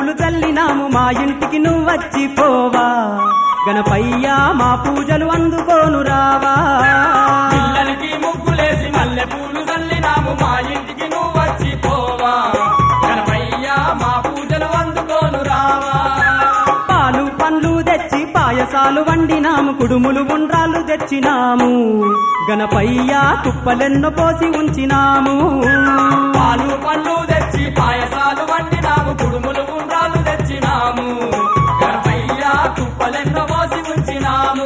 పూలు చల్లినాము మా ఇంటికి నువ్వు వచ్చి పోవా గణపయ్యా మా పూజలు అందుకోను రావా పిల్లలకి ముగ్గులేసి మల్లె పూలు చల్లినాము మా ఇంటికి నువ్వు వచ్చి పోవా గణపయ్యా మా పూజలు అందుకోను రావా పాలు పండ్లు తెచ్చి పాయసాలు వండినాము కుడుములు ఉండ్రాలు తెచ్చినాము గణపయ్యా కుప్పలెన్నో పోసి ఉంచినాము పాలు పళ్ళు తెచ్చి పాయసాలు వండినాము కుడుములు గుండ్రాలు తెచ్చినాము గణపయ్యా కుప్పలెన్నో మోసి ఉంచినాము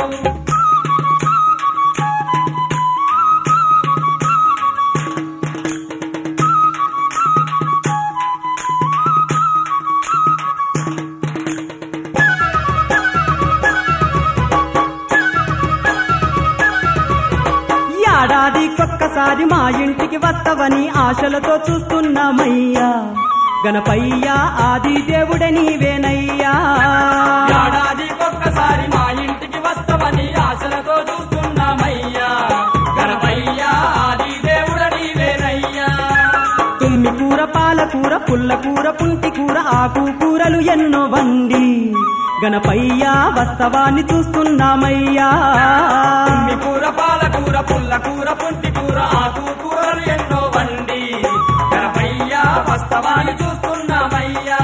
ఏడాదికొక్కసారి మా ఇంటికి వస్తవని ఆశలతో చూస్తున్నామయ్యా గణపయ్యా ఆది దేవుడే నీవేనయ్యా ఏడాదికొక్కసారి మా ఇంటికి వస్తామని ఆశలతో చూస్తున్నామయ్యా గణపయ్యా ఆది దేవుడ నీవేనయ్యా తుమ్మి కూర పాలకూర పుల్ల కూర పుంటి కూర ఆకు కూరలు ఎన్నో వండి గణపయ్యా వస్తవాన్ని చూస్తున్నామయ్యా మీ కూర పాలకూర పుల్ల కూర పుంటి కూర ఆకు కూరలు ఎన్నో వండి గణపయ్యా వస్తవాన్ని చూస్తున్నామయ్యా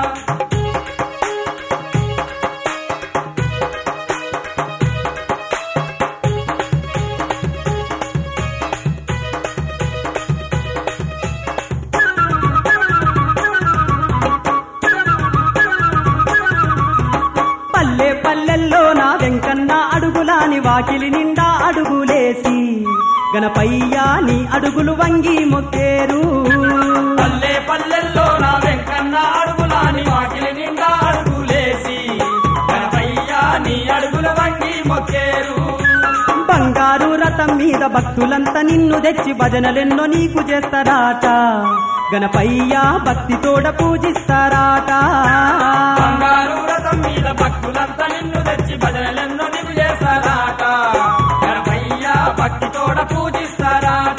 పల్లె పల్లెల్లో నా వెంకన్న అడుగులాని వాకిలి నిండా అడుగులేసి గణపయ్యా నీ అడుగులు వంగి మొక్కేరు పల్లె పల్లెల్లో నా వెంకన్న అడుగులాని వాకిలి నిండా అడుగులేసి గణపయ్యా నీ అడుగుల వంగి మొక్కేరు బంగారు రథం మీద భక్తులంతా నిన్ను తెచ్చి భజనలెన్నో నీకు చేస్తారాట గణపయ్యా భక్తితోడ పూజిస్తారాట బంగారు రథం మీద భక్తులంతా నిన్ను తెచ్చి భజనలెన్నో నిన్ను చేస్తారాట గణపయ్యా భక్తితోడ పూజిస్తారాట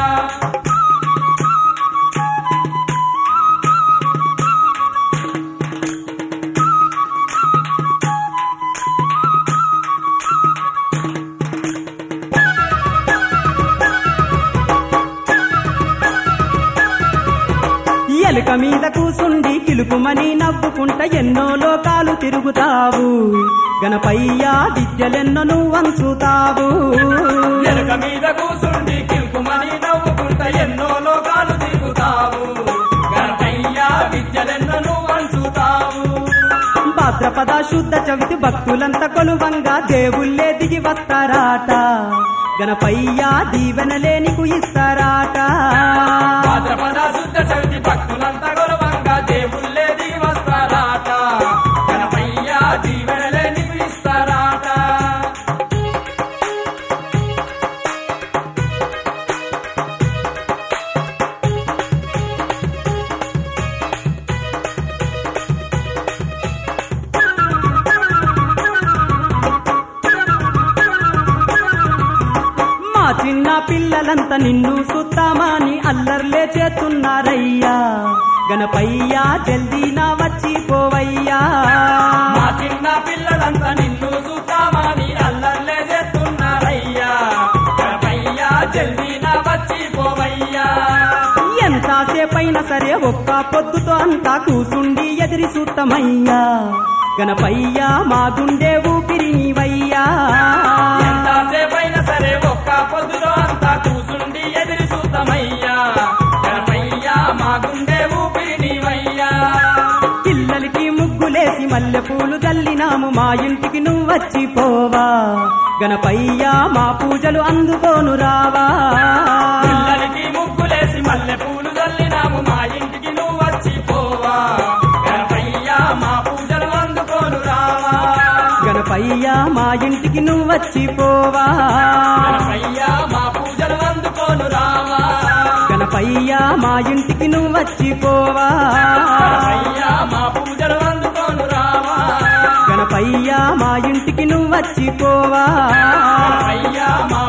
ఎలుక మీద కూసుండి కిలుకుమని నవ్వుకుంట ఎన్నో లోకాలు తిరుగుతావు గణపయ్యా విద్యలెన్నో నువ్వంచుతావు ఎలుక మీద కూసుండి కిల్కుమని నవ్వుకుంట ఎన్నో లోకాలు తిరుగుతావు గణపయ్యా విద్యలెన్నో నువ్వు అంచుతావు భాద్రపద శుద్ధ చవితి భక్తులంతా కొలువంగా దేవుళ్ళే దిగి వస్తారాట గణపయ్యా దీవెనలే నీకు ఇస్తారాట భాద్రపద శుద్ధ చవితి భక్తులంతా గొలవంగా దేవుళ్ళే దిగి వస్తారాట గణపయ్యా దీవెనలే నీకు ఇస్తారాట మా చిన్న పిల్లలంతా నిన్ను సుత్తామని అల్లర్లే చేస్తున్నారయ్యా గణపయ్యా జల్దీ నా వచ్చి పోవయ్యా మా చిన్న పిల్లలంతా నిన్ను చూద్దామని అల్లర్లే చేస్తున్నారయ్యా గణపయ్యా జల్దీ నా వచ్చి పోవయ్యా ఎంతసేపైనా సరే ఒక్క పొద్దుతో అంతా కూసుండి ఎదిరి సూత్తమయ్యా గణపయ్యా మా గుండె ఊపిరి నీవయ్యా ఎంతసేపైనా సరే ఒక్క పొద్దులో అంతా కూసుండి ఎదిరి చూద్దామయ్యా గణపయ్యా మా గుండె ఊపిరి నీవయ్యా పిల్లలకి ముగ్గులేసి మల్లె పూలు చల్లినాము మా ఇంటికి నువ్వు వచ్చి పోవా గణపయ్యా మా పూజలు అందుకోను రావా పిల్లలకి ముగ్గులేసి మల్లె పూలు చల్లినాము మా ఇంటికి నువ్వు వచ్చి పోవా గణపయ్యా మా పూజలు అందుకోను రావా గణపయ్యా మా ఇంటికి నువ్వు వచ్చి పోవా గణపయ్యా మా పూజలు అందుకోను రావా గణపయ్యా మా ఇంటికి నువ్వు వచ్చి పోవా గణపయ్యా మా పూజలు అందుకోను రావా గణపయ్యా మా ఇంటికి నువ్వు వచ్చి పోవా గణపయ్యా మా